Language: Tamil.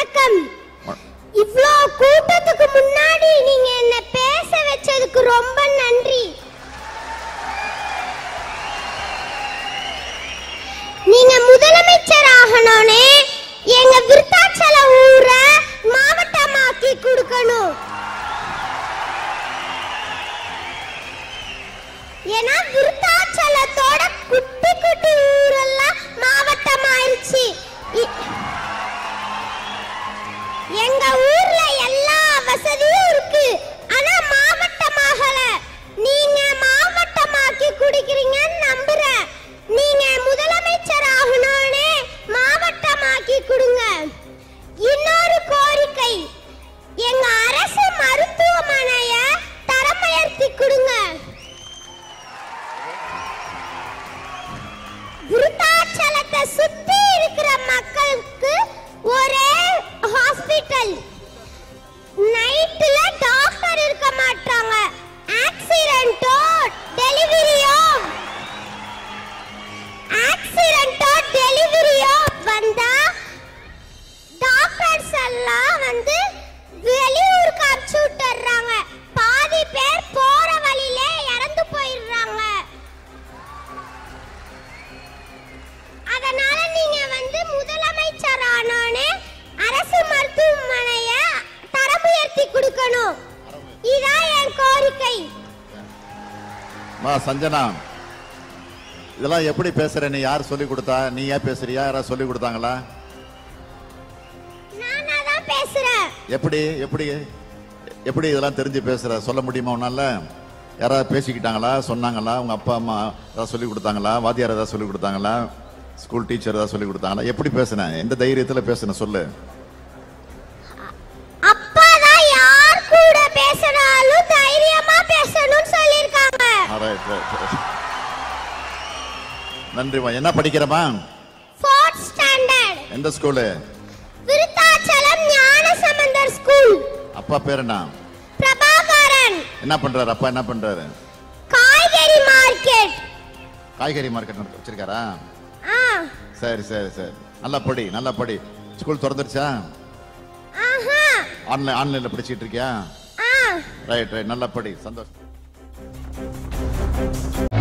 வணக்கம் இவ்ளோ கூட்டத்துக்கு முன்னாடி நீங்க என்ன பேச வச்சதுக்கு ரொம்ப நன்றி நீங்க முதலமைச்சர் ஆகணும்னே எங்க விருத்தாச்சல ஊரை மாவட்டமாக்கி கொடுக்கணும் ஏன்னா விருத்தாச்சலத்தோட குட்டி குட்டி ஊரெல்லாம் மாவட்டம் ஆயிருச்சு இ- எங்க ஊர்ல எல்லா வசதியும் இருக்கு ஆனா மாவட்டமாகல நீங்க மாவட்டமாக்கி குடிக்கிறீங்கன்னு நம்புறேன் நீங்க முதலமைச்சர் ஆகணும்னே மாவட்டமாக்கி கொடுங்க இன்னொரு கோரிக்கை எங்க அரசு மருத்துவமனைய தரமுயர்த்தி கொடுங்க விருத்தாச்சலத்தை சுத்தி இருக்கிற மக்களுக்கு ஒரே ஹாஸ்பிட்டல் நைட்ல டாக்டர் இருக்க மாட்டாங்க ஆக்சிடென்ட்டோ டெலிவரியோ ஆக்சிடென்ட்டோ டெலிவரியோ வந்தா டாக்டர்ஸ் எல்லாம் வந்து வெளியூருக்கு அனுப்பிச்சு விட்டுறாங்க பாதி பேர் போற வழியிலே இறந்து போயிடுறாங்க அதனால நீங்க வந்து முதலமைச்சர் ஆனோனே அரசு மருத்துவமனைய தரம் உயர்த்தி கொடுக்கணும் இதான் என் கோரிக்கை மா சஞ்சனா இதெல்லாம் எப்படி பேசுற நீ யார் சொல்லி கொடுத்தா நீ ஏன் பேசுறியா யாராவது சொல்லி கொடுத்தாங்களா நானா தான் பேசுறேன் எப்படி எப்படி எப்படி இதெல்லாம் தெரிஞ்சு பேசுற சொல்ல முடியுமா உன்னால யாராவது பேசிக்கிட்டாங்களா சொன்னாங்களா உங்க அப்பா அம்மா ஏதாவது சொல்லி கொடுத்தாங்களா வாத்தியார் ஏதாவது சொல்லி கொடுத்தாங்களா ஸ்கூல் டீச்சர் ஏதாவது சொல்லி கொடுத்தாங்களா எப்படி பேசுன எந்த தைரியத்துல பேசுன சொல்லு அப்பா தான் யார் கூட பேசினாலும் தைரியமா பேசணும்னு சொல்லிருக்காங்க ஆ, right, right, right. நன்றிம்மா என்ன படிக்கிறமா ஃபோர்த் ஸ்டாண்டர்ட் எந்த ஸ்கூலு விருத்தாச்சலம் ஞானசம்பந்தர் ஸ்கூல் அப்பா பேர் என்ன பிரபாகரன் என்ன பண்றாரு அப்பா என்ன பண்றாரு காய்கறி மார்க்கெட் காய்கறி மார்க்கெட் நடத்த வச்சிருக்காரா ஆ சரி சரி சரி நல்லா படி நல்லா படி ஸ்கூல் திறந்துருச்சா ஆஹா ஆன்லைன் ஆன்லைன்ல படிச்சிட்டு இருக்கியா ஆ ரைட் ரைட் நல்லா படி சந்தோஷம்